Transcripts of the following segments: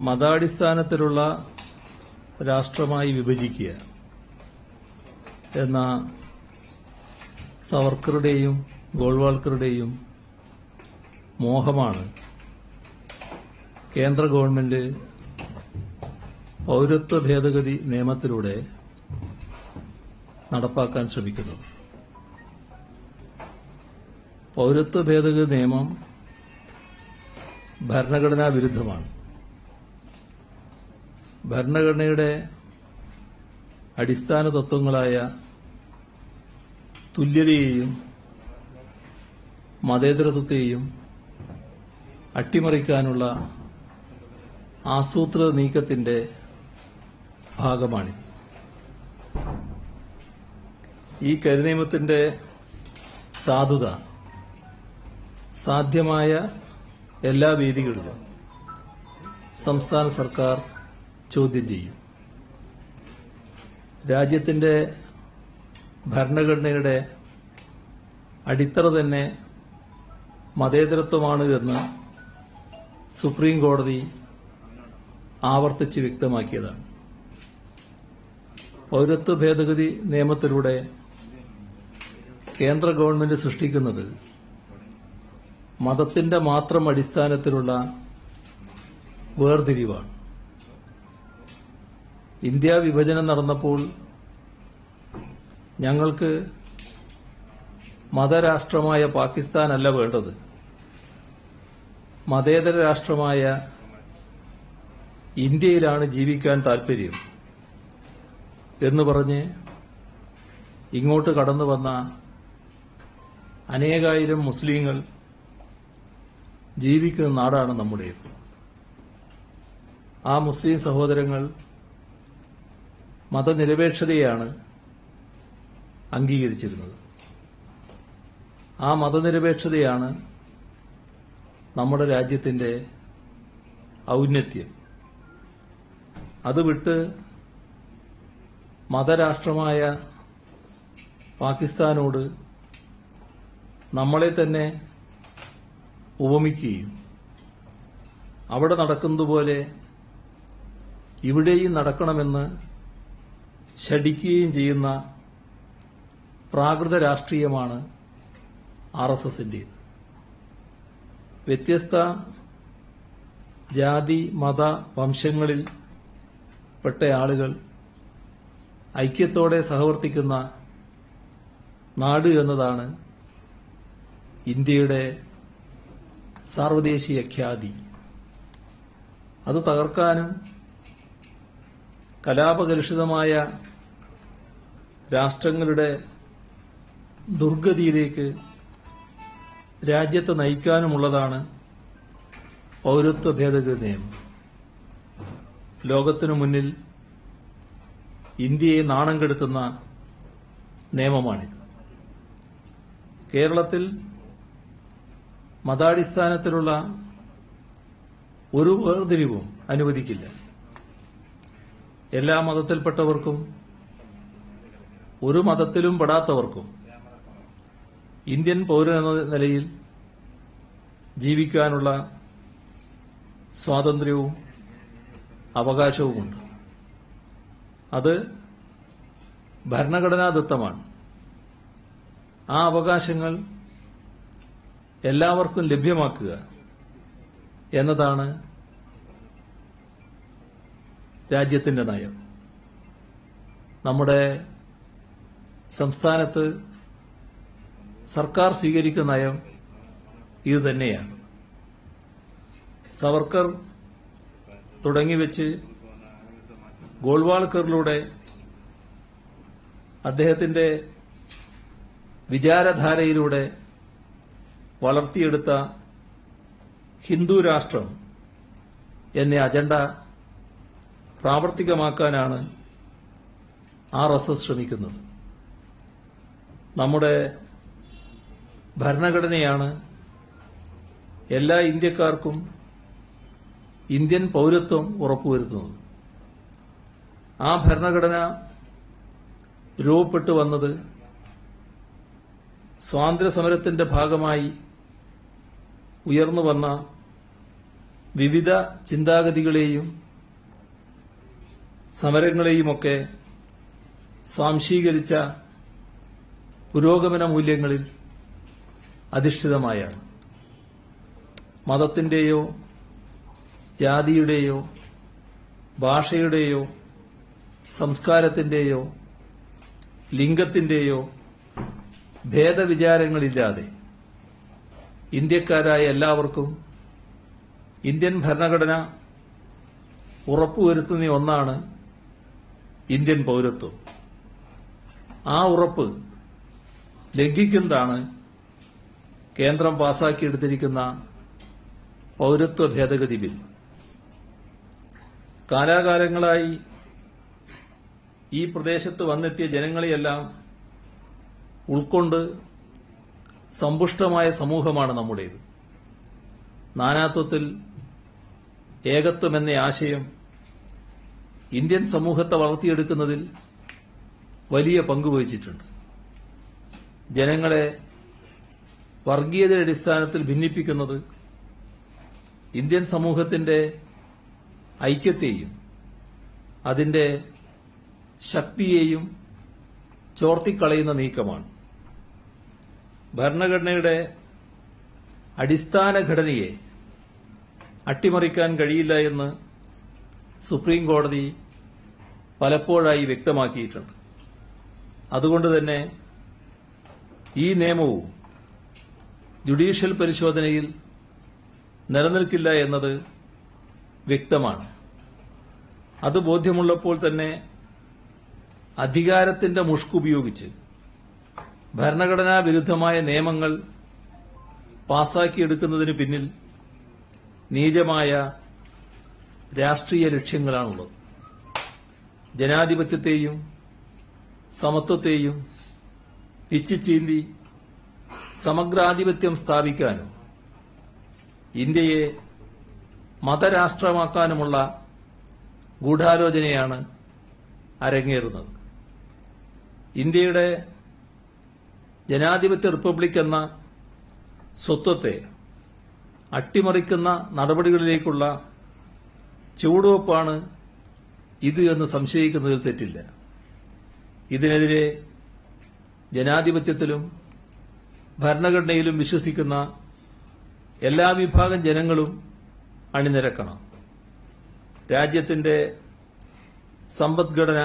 മതാടിസ്ഥാനത്തിലുള്ള രാഷ്ട്രമായി വിഭജിക്കുക എന്ന സവർക്കറുടെയും ഗോൾവാൾക്കറുടെയും മോഹമാണ് കേന്ദ്ര ഗവൺമെന്റ് പൌരത്വ ഭേദഗതി നിയമത്തിലൂടെ നടപ്പാക്കാൻ ശ്രമിക്കുന്നത് പൌരത്വ ഭേദഗതി നിയമം ഭരണഘടനാ വിരുദ്ധമാണ് ഭരണഘടനയുടെ അടിസ്ഥാന തത്വങ്ങളായ തുല്യതയെയും മതേതരത്വത്തെയും അട്ടിമറിക്കാനുള്ള ആസൂത്രിത നീക്കത്തിന്റെ ഭാഗമാണിത് ഈ കരിനിയമത്തിന്റെ സാധുത സാധ്യമായ എല്ലാ വേദികളിലും സംസ്ഥാന സർക്കാർ ചോദ്യം ചെയ്യും രാജ്യത്തിന്റെ ഭരണഘടനയുടെ അടിത്തറ തന്നെ മതേതരത്വമാണ് എന്ന് സുപ്രീം കോടതി ആവർത്തിച്ച് വ്യക്തമാക്കിയതാണ് പൌരത്വ ഭേദഗതി നിയമത്തിലൂടെ കേന്ദ്ര ഗവൺമെന്റ് സൃഷ്ടിക്കുന്നത് മതത്തിന്റെ മാത്രം അടിസ്ഥാനത്തിലുള്ള വേർതിരിവാണ് ഇന്ത്യ വിഭജനം നടന്നപ്പോൾ ഞങ്ങൾക്ക് മതരാഷ്ട്രമായ പാകിസ്ഥാനല്ല വേണ്ടത് മതേതര രാഷ്ട്രമായ ഇന്ത്യയിലാണ് ജീവിക്കാൻ താൽപര്യം എന്ന് പറഞ്ഞ് ഇങ്ങോട്ട് കടന്നു വന്ന അനേകായിരം മുസ്ലിങ്ങൾ ജീവിക്കുന്ന നാടാണ് നമ്മുടേത് ആ മുസ്ലിം സഹോദരങ്ങൾ മതനിരപേക്ഷതയാണ് അംഗീകരിച്ചിരുന്നത് ആ മതനിരപേക്ഷതയാണ് നമ്മുടെ രാജ്യത്തിന്റെ ഔന്നത്യം അത് വിട്ട് മതരാഷ്ട്രമായ പാകിസ്ഥാനോട് നമ്മളെ തന്നെ ഉപമിക്കുകയും അവിടെ നടക്കുന്നതുപോലെ ഇവിടെയും നടക്കണമെന്ന് ശഠിക്കുകയും ചെയ്യുന്ന പ്രാകൃത രാഷ്ട്രീയമാണ് ആർ എസ് എസിന്റേത് വ്യത്യസ്ത ജാതി മത വംശങ്ങളിൽ പെട്ട ആളുകൾ ഐക്യത്തോടെ സഹവർത്തിക്കുന്ന നാട് എന്നതാണ് ഇന്ത്യയുടെ സാർവദേശീയ ഖ്യാതി അത് തകർക്കാനും കലാപകലുഷിതമായ രാഷ്ട്രങ്ങളുടെ ദുർഗതിയിലേക്ക് രാജ്യത്തെ നയിക്കാനുമുള്ളതാണ് പൌരത്വ ഭേദഗതി നിയമം ലോകത്തിനു മുന്നിൽ ഇന്ത്യയെ നാണം കെടുത്തുന്ന നിയമമാണിത് കേരളത്തിൽ മതാടിസ്ഥാനത്തിലുള്ള ഒരു വേർതിരിവും അനുവദിക്കില്ല എല്ലാ മതത്തിൽപ്പെട്ടവർക്കും ഒരു മതത്തിലും പെടാത്തവർക്കും ഇന്ത്യൻ പൌരനെന്ന നിലയിൽ ജീവിക്കാനുള്ള സ്വാതന്ത്ര്യവും അവകാശവുമുണ്ട് അത് ഭരണഘടനാദത്തമാണ് ആ അവകാശങ്ങൾ എല്ലാവർക്കും ലഭ്യമാക്കുക എന്നതാണ് രാജ്യത്തിന്റെ നയം നമ്മുടെ സംസ്ഥാനത്ത് സർക്കാർ സ്വീകരിക്കുന്ന നയം ഇത് തന്നെയാണ് സവർക്കർ തുടങ്ങിവെച്ച് ഗോൾവാൾക്കറിലൂടെ അദ്ദേഹത്തിന്റെ വിചാരധാരയിലൂടെ വളർത്തിയെടുത്ത ഹിന്ദു രാഷ്ട്രം എന്ന അജണ്ട പ്രാവർത്തികമാക്കാനാണ് ആർ എസ് എസ് ശ്രമിക്കുന്നത് നമ്മുടെ ഭരണഘടനയാണ് എല്ലാ ഇന്ത്യക്കാർക്കും ഇന്ത്യൻ പൌരത്വം ഉറപ്പുവരുത്തുന്നത് ആ ഭരണഘടന രൂപപ്പെട്ടു വന്നത് സ്വാതന്ത്ര്യ സമരത്തിന്റെ ഭാഗമായി ഉയർന്നു വന്ന വിവിധ ചിന്താഗതികളെയും സമരങ്ങളെയുമൊക്കെ സ്വാംശീകരിച്ച പുരോഗമന മൂല്യങ്ങളിൽ അധിഷ്ഠിതമായാണ് മതത്തിന്റെയോ ജാതിയുടെയോ ഭാഷയുടെയോ സംസ്കാരത്തിന്റെയോ ലിംഗത്തിന്റെയോ ഭേദവിചാരങ്ങളില്ലാതെ ഇന്ത്യക്കാരായ എല്ലാവർക്കും ഇന്ത്യൻ ഭരണഘടന ഉറപ്പുവരുത്തുന്ന ഒന്നാണ് ഇന്ത്യൻ പൌരത്വം ആ ഉറപ്പ് ലംഘിക്കുന്നതാണ് കേന്ദ്രം പാസാക്കിയെടുത്തിരിക്കുന്ന പൌരത്വ ഭേദഗതി ബിൽ കാലാകാലങ്ങളായി ഈ പ്രദേശത്ത് വന്നെത്തിയ ജനങ്ങളെയെല്ലാം ഉൾക്കൊണ്ട് സമ്പുഷ്ടമായ സമൂഹമാണ് നമ്മുടേത് നാനാത്വത്തിൽ ഏകത്വം എന്ന ആശയം ഇന്ത്യൻ സമൂഹത്തെ വളർത്തിയെടുക്കുന്നതിൽ വലിയ പങ്കുവഹിച്ചിട്ടുണ്ട് ജനങ്ങളെ വർഗീയതയുടെ അടിസ്ഥാനത്തിൽ ഭിന്നിപ്പിക്കുന്നത് ഇന്ത്യൻ സമൂഹത്തിന്റെ ഐക്യത്തെയും അതിന്റെ ശക്തിയെയും ചോർത്തിക്കളയുന്ന നീക്കമാണ് ഭരണഘടനയുടെ അടിസ്ഥാന ഘടനയെ അട്ടിമറിക്കാൻ കഴിയില്ല എന്ന് സുപ്രീം കോടതി പലപ്പോഴായി വ്യക്തമാക്കിയിട്ടുണ്ട് അതുകൊണ്ട് തന്നെ ഈ നിയമവും ജുഡീഷ്യൽ പരിശോധനയിൽ നിലനിൽക്കില്ല എന്നത് വ്യക്തമാണ് അത് ബോധ്യമുള്ളപ്പോൾ തന്നെ അധികാരത്തിന്റെ മുഷ്കുപയോഗിച്ച് ഭരണഘടനാ വിരുദ്ധമായ നിയമങ്ങൾ പാസാക്കിയെടുക്കുന്നതിന് പിന്നിൽ നീചമായ രാഷ്ട്രീയ ലക്ഷ്യങ്ങളാണുള്ളത് ജനാധിപത്യത്തെയും സമത്വത്തെയും പിച്ചിച്ചീന്തി സമഗ്രാധിപത്യം സ്ഥാപിക്കാനും ഇന്ത്യയെ മതരാഷ്ട്രമാക്കാനുമുള്ള ഗൂഢാലോചനയാണ് അരങ്ങേറുന്നത് ഇന്ത്യയുടെ ജനാധിപത്യ റിപ്പബ്ലിക് എന്ന സ്വത്വത്തെ അട്ടിമറിക്കുന്ന നടപടികളിലേക്കുള്ള ചുവടുവെപ്പാണ് ഇത് എന്ന് സംശയിക്കുന്നതിൽ തെറ്റില്ല ഇതിനെതിരെ ജനാധിപത്യത്തിലും ഭരണഘടനയിലും വിശ്വസിക്കുന്ന എല്ലാ വിഭാഗം ജനങ്ങളും അണിനിരക്കണം രാജ്യത്തിന്റെ സമ്പദ്ഘടന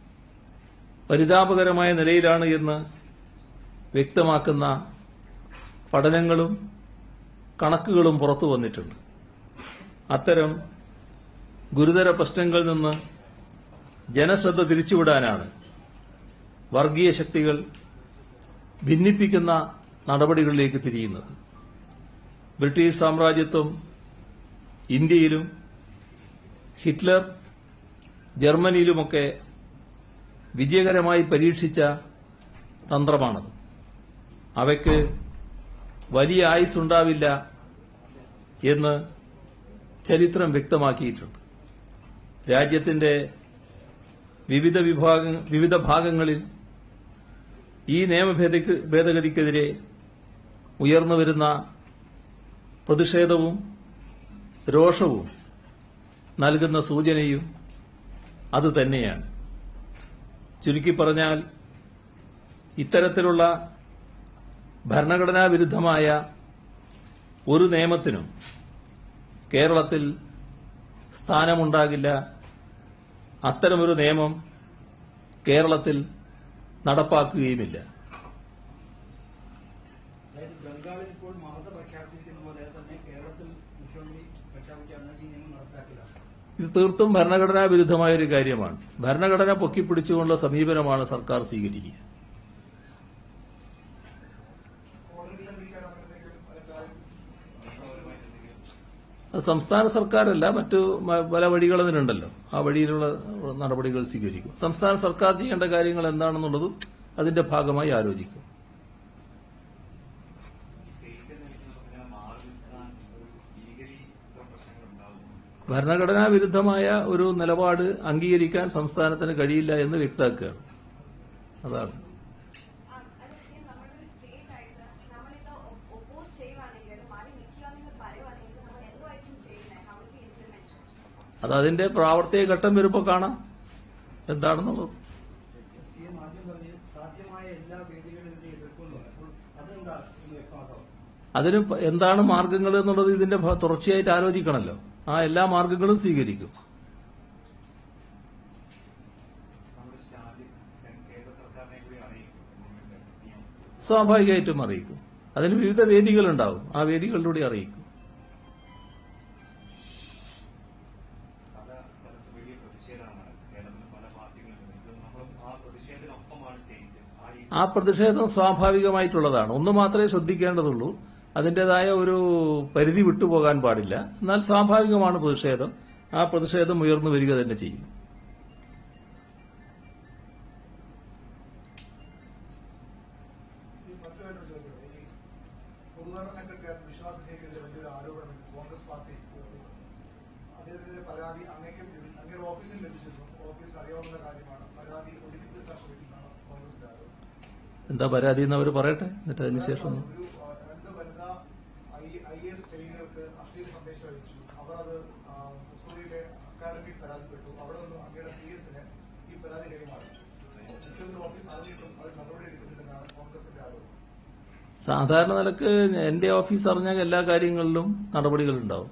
പരിതാപകരമായ നിലയിലാണ് എന്ന് വ്യക്തമാക്കുന്ന പഠനങ്ങളും കണക്കുകളും പുറത്തു വന്നിട്ടുണ്ട് അത്തരം ഗുരുതര പ്രശ്നങ്ങളിൽ നിന്ന് ജനശ്രദ്ധ തിരിച്ചുവിടാനാണ് വർഗീയ ശക്തികൾ ഭിന്നിപ്പിക്കുന്ന നടപടികളിലേക്ക് തിരിയുന്നത് ബ്രിട്ടീഷ് സാമ്രാജ്യത്വം ഇന്ത്യയിലും ഹിറ്റ്ലർ ജർമ്മനിയിലുമൊക്കെ വിജയകരമായി പരീക്ഷിച്ച തന്ത്രമാണത് അവയ്ക്ക് വലിയ ആയുസ്സുണ്ടാവില്ല എന്ന് ചരിത്രം വ്യക്തമാക്കിയിട്ടുണ്ട് രാജ്യത്തിന്റെ വിവിധ വിഭാഗ വിവിധ ഭാഗങ്ങളിൽ ഈ നിയമഭേദഗ ഭേദഗതിക്കെതിരെ ഉയർന്നുവരുന്ന പ്രതിഷേധവും രോഷവും നൽകുന്ന സൂചനയും അത് തന്നെയാണ് ചുരുക്കി പറഞ്ഞാൽ ഇത്തരത്തിലുള്ള ഭരണഘടനാ വിരുദ്ധമായ ഒരു നിയമത്തിനും കേരളത്തിൽ സ്ഥാനമുണ്ടാകില്ല അത്തരമൊരു നിയമം കേരളത്തിൽ നടപ്പാക്കുകയുമില്ല അതായത് ബംഗാളിൽ ഇപ്പോൾ മമത പ്രഖ്യാപിച്ചിരിക്കുന്ന പോലെ തന്നെ കേരളത്തിൽ മുഖ്യമന്ത്രി പ്രഖ്യാപിക്കുകയാണ് ഈ നിയമം നടപ്പിലാക്കില്ല ഇത് തീർത്തും ഭരണഘടനാ വിരുദ്ധമായ ഒരു കാര്യമാണ് ഭരണഘടന പൊക്കിപ്പിടിച്ചുകൊണ്ടുള്ള സമീപനമാണ് സർക്കാർ സ്വീകരിക്കുക അത് സംസ്ഥാന സർക്കാരല്ല മറ്റു മ- പല വഴികൾ അതിനുണ്ടല്ലോ ആ വഴിയിലുള്ള നടപടികൾ സ്വീകരിക്കും സംസ്ഥാന സർക്കാർ ചെയ്യേണ്ട കാര്യങ്ങൾ എന്താണെന്നുള്ളതും അതിന്റെ ഭാഗമായി ആലോചിക്കും ഭരണഘടനാ വിരുദ്ധമായ ഒരു നിലപാട് അംഗീകരിക്കാൻ സംസ്ഥാനത്തിന് കഴിയില്ല എന്ന് വ്യക്തമാക്കുകയാണ് അതാണ് അതേസമയം നമ്മളൊരു സ്റ്റേറ്റ് ആയിട്ട് നമ്മളിത് ഒപ്പോസ് ചെയ്യുവാണെങ്കിൽ മാറി നിൽക്കുകയാണെങ്കിൽ പറയുവാണെങ്കിൽ നമ്മൾ എന്തുമായിരിക്കും ചെയ്യുന്നത് നമ്മൾ അത് അതിന്റെ പ്രാവർത്തിക ഘട്ടം വരുമ്പോൾ കാണാം എന്താണെന്നുള്ളത് സി എം ആദ്യം പറഞ്ഞു സാധ്യമായ എല്ലാ വേദികളും ഇതിനെ എതിർക്കുന്നു അപ്പോൾ അതെന്താ എന്ന് വ്യക്തമാക്കാം അതിന് പ- എന്താണ് മാർഗങ്ങൾ എന്നുള്ളത് ഇതിന്റെ ഭ- തുടർച്ചയായിട്ട് ആലോചിക്കണമല്ലോ ആ എല്ലാ മാർഗങ്ങളും സ്വീകരിക്കും നമ്മുടെ സ്റ്റാൻഡ് സെ- കേന്ദ്ര സർക്കാരിനെ കൂടി അറിയിക്കും സി എം സ്വാഭാവികമായിട്ടും അറിയിക്കും അതിന് വിവിധ വേദികളുണ്ടാവും ആ വേദികളിലൂടെ അറിയിക്കും പല സ്ഥലത്ത് വലിയ പ്രതിഷേധമാണ് കേരളത്തിൽ പല പാർട്ടികളും ഇത് നമ്മൾ ആ പ്രതിഷേധത്തിനൊപ്പമാണ് സ്റ്റേറ്റ് ആ രീതി ആ പ്രതിഷേധം സ്വാഭാവികമായിട്ടുള്ളതാണ് ഒന്ന് മാത്രമേ ശ്രദ്ധിക്കേണ്ടതുള്ളൂ അതിന്റേതായ ഒരു പരിധി വിട്ടുപോകാൻ പാടില്ല എന്നാൽ സ്വാഭാവികമാണ് പ്രതിഷേധം ആ പ്രതിഷേധം ഉയർന്നു വരിക തന്നെ ചെയ്യും ഈ മറ്റൊരു ചോദ്യം ഈ പൊതുഭരണ സെക്രട്ടറി വിശ്വാസത്തിനെതിരെ വലിയൊരു ആരോപണം കോൺഗ്രസ് പാർട്ടി ഉയർത്തുന്നുണ്ട്. അദ്ദേഹത്തിന്റെ പരാതി അങ്ങേക്കും ലഭി- അങ്ങയുടെ ഓഫീസിൽ ലഭിച്ചിരുന്നു ഓഫീസിൽ അറിയാവുന്ന കാര്യമാണ് പരാതി ഒതുക്കി തീർക്കാൻ ശ്രമിക്കുന്നതാണ് കോൺഗ്രസിന്റെ ആരോപണം എന്താ പരാതി എന്ന് അവർ പറയട്ടെ എന്നിട്ട് അതിനുശേഷം ഒന്ന് ഒരു ആ, രണ്ട് വനിതാ ഐ എസ് ട്രെയിനികൾക്ക് അശ്ലീല സന്ദേശം അയച്ചു അവർ അത് ആ, മുസൂറിയിലെ അക്കാദമിയിൽ പരാതിപ്പെട്ടു അവിടെ നിന്ന് അങ്ങയുടെ പി എസിന് ഈ പരാതി കൈമാറി മുഖ്യമന്ത്രി ഓഫീസ് അറിഞ്ഞിട്ടും അത് നടപടി എടുക്കുന്നില്ലെന്നാണ് കോൺഗ്രസിന്റെ ആരോപണം സാധാരണ നിലക്ക് എന്റെ ഓഫീസ് അറിഞ്ഞ എല്ലാ കാര്യങ്ങളിലും നടപടികളുണ്ടാവും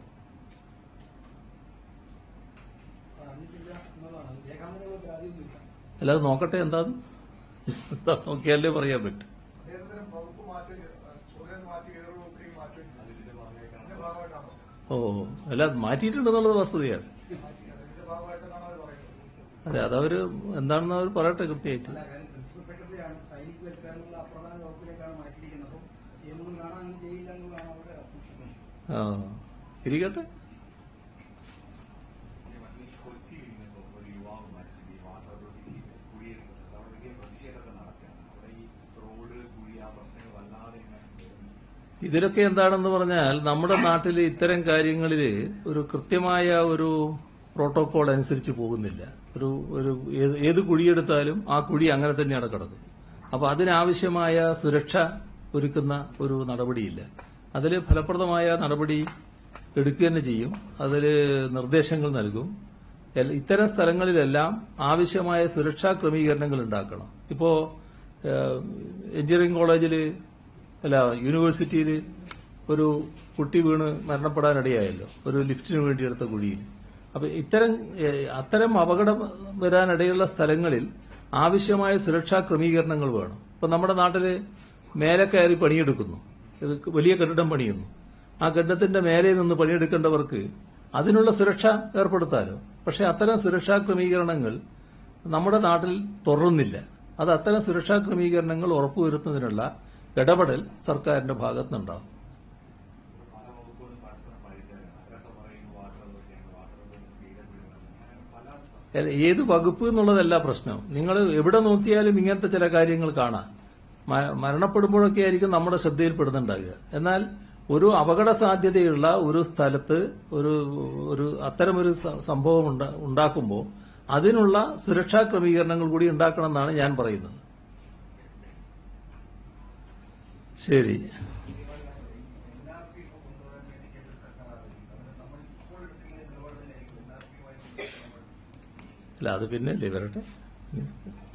അറിഞ്ഞിട്ടില്ല എന്നുള്ളതാണ് രേഖാമൂലമുള്ള പരാതിയൊന്നുമില്ല അല്ലാതെ നോക്കട്ടെ എന്താന്ന് എന്താ നോക്കിയാലേ പറയാൻ പറ്റും അദ്ദേഹത്തിന് വകുപ്പ് മാറ്റി ചുമതല മാറ്റി ഏതൊരു വകുപ്പിലേക്ക് മാറ്റി അതിന്റെ ഭാഗമായിട്ടാണ് അതിന്റെ ഭാഗമായിട്ടാണ് ഓ അല്ല മാറ്റിയിട്ടുണ്ടെന്നുള്ളത് വസ്തുതയാണ് മാറ്റി അതിന്റെ ഭാഗമായിട്ടെന്നാണ് അവർ പറയുന്നത് അതെ അതവര് എന്താണെന്ന് അവർ പറയട്ടെ കൃത്യമായിട്ട് അല്ല കാര്യം പ്രിൻസിപ്പൽ സെക്രട്ടറിയാണ് സൈനിക് വെൽഫെയറിനുള്ള അപ്രധാന വകുപ്പിലേക്കാണ് മാറ്റിയിരിക്കുന്നത് അപ്പം സി എം ഒന്നും കാണാൻ അങ്ങനെ ചെയ്യില്ല എന്നുള്ളതാണ് അവരുടെ അസംഷൻ ആ ഇരിക്കട്ടെ ഈ കൊച്ചിയിൽ ഇന്നിപ്പോ ഒരു യുവാവ് മരിച്ചു ഈ വാട്ടർ അതോറിറ്റി കുടിയേറുന്ന സ്ഥലത്ത് അവിടെ വലിയ പ്രതിഷേധമൊക്കെ നടക്കുകയാണ് അവിടെ ഈ റോഡ് കുഴി ആ പ്രശ്നങ്ങൾ വല്ലാതെ ഇങ്ങനെ വരുന്നു. ഇതിലൊക്കെ എന്താണെന്ന് പറഞ്ഞാൽ നമ്മുടെ നാട്ടിൽ ഇത്തരം കാര്യങ്ങളിൽ ഒരു കൃത്യമായ ഒരു പ്രോട്ടോകോൾ അനുസരിച്ച് പോകുന്നില്ല ഒരു ഒരു ഏത് ഏത് കുഴിയെടുത്താലും ആ കുഴി അങ്ങനെ തന്നെയാണ് കിടക്കുന്നത് അപ്പൊ അതിനാവശ്യമായ സുരക്ഷ ഒരുക്കുന്ന ഒരു നടപടിയില്ല അതിൽ ഫലപ്രദമായ നടപടി എടുക്കുക തന്നെ ചെയ്യും അതിൽ നിർദ്ദേശങ്ങൾ നൽകും എൽ- ഇത്തരം സ്ഥലങ്ങളിലെല്ലാം ആവശ്യമായ സുരക്ഷാ ക്രമീകരണങ്ങൾ ഉണ്ടാക്കണം ഇപ്പോ ഏഹ്, എഞ്ചിനീയറിംഗ് കോളേജിൽ അല്ല യൂണിവേഴ്സിറ്റിയിൽ ഒരു കുട്ടി വീണ് മരണപ്പെടാനിടയായല്ലോ ഒരു ലിഫ്റ്റിന് വേണ്ടി എടുത്ത കുഴിയിൽ അപ്പൊ ഇത്തരം ഏഹ്, അത്തരം അപകടം വരാനിടയുള്ള സ്ഥലങ്ങളിൽ ആവശ്യമായ സുരക്ഷാ ക്രമീകരണങ്ങൾ വേണം ഇപ്പൊ നമ്മുടെ നാട്ടില് മേലെ കയറി പണിയെടുക്കുന്നു ഇത് വലിയ കെട്ടിടം പണിയുന്നു ആ കെട്ടിടത്തിന്റെ മേലെ നിന്ന് പണിയെടുക്കേണ്ടവർക്ക് അതിനുള്ള സുരക്ഷ ഏർപ്പെടുത്താലോ പക്ഷെ അത്തരം സുരക്ഷാ ക്രമീകരണങ്ങൾ നമ്മുടെ നാട്ടിൽ തുടരുന്നില്ല അത് അത്തരം സുരക്ഷാ ക്രമീകരണങ്ങൾ ഉറപ്പുവരുത്തുന്നതിനുള്ള ഇടപെടൽ സർക്കാരിന്റെ ഭാഗത്തുനിന്നുണ്ടാവും പല വകുപ്പുകളും പരസ്പരം പഴിച്ചാണ് നഗരസഭ പറയുന്നു വാട്ടർ അതോറിറ്റിയാണ് വാട്ടർ അതോറിറ്റി പി ഡബ്ല്യു അങ്ങനെ പല പ്രശ്നങ്ങളും അല്ല, ഏത് വകുപ്പ് എന്നുള്ളതല്ല പ്രശ്നം നിങ്ങൾ എവിടെ നോക്കിയാലും ഇങ്ങനത്തെ ചില കാര്യങ്ങൾ കാണാം മ- മരണപ്പെടുമ്പോഴൊക്കെ ആയിരിക്കും നമ്മുടെ ശ്രദ്ധയിൽപ്പെടുന്നുണ്ടാകുക എന്നാൽ ഒരു അപകട സാധ്യതയുള്ള ഒരു സ്ഥലത്ത് ഒരു ഒരു അത്തരമൊരു സ- സംഭവം ഉണ്ട- ഉണ്ടാക്കുമ്പോൾ അതിനുള്ള സുരക്ഷാ ക്രമീകരണങ്ങൾ കൂടി ഉണ്ടാക്കണം എന്നാണ് ഞാൻ പറയുന്നത് ശരി എൻആർപി കൊണ്ടുവരാൻ വേണ്ടി കേന്ദ്ര സർക്കാർ ആലോചിക്കുന്നു അതിന് നമ്മൾ ഇപ്പോൾ എടുത്തിരിക്കുന്ന നിലപാടിലായിരിക്കും എൻആർപിയുമായി അല്ല അത് പിന്നെ അല്ലേ വരട്ടെ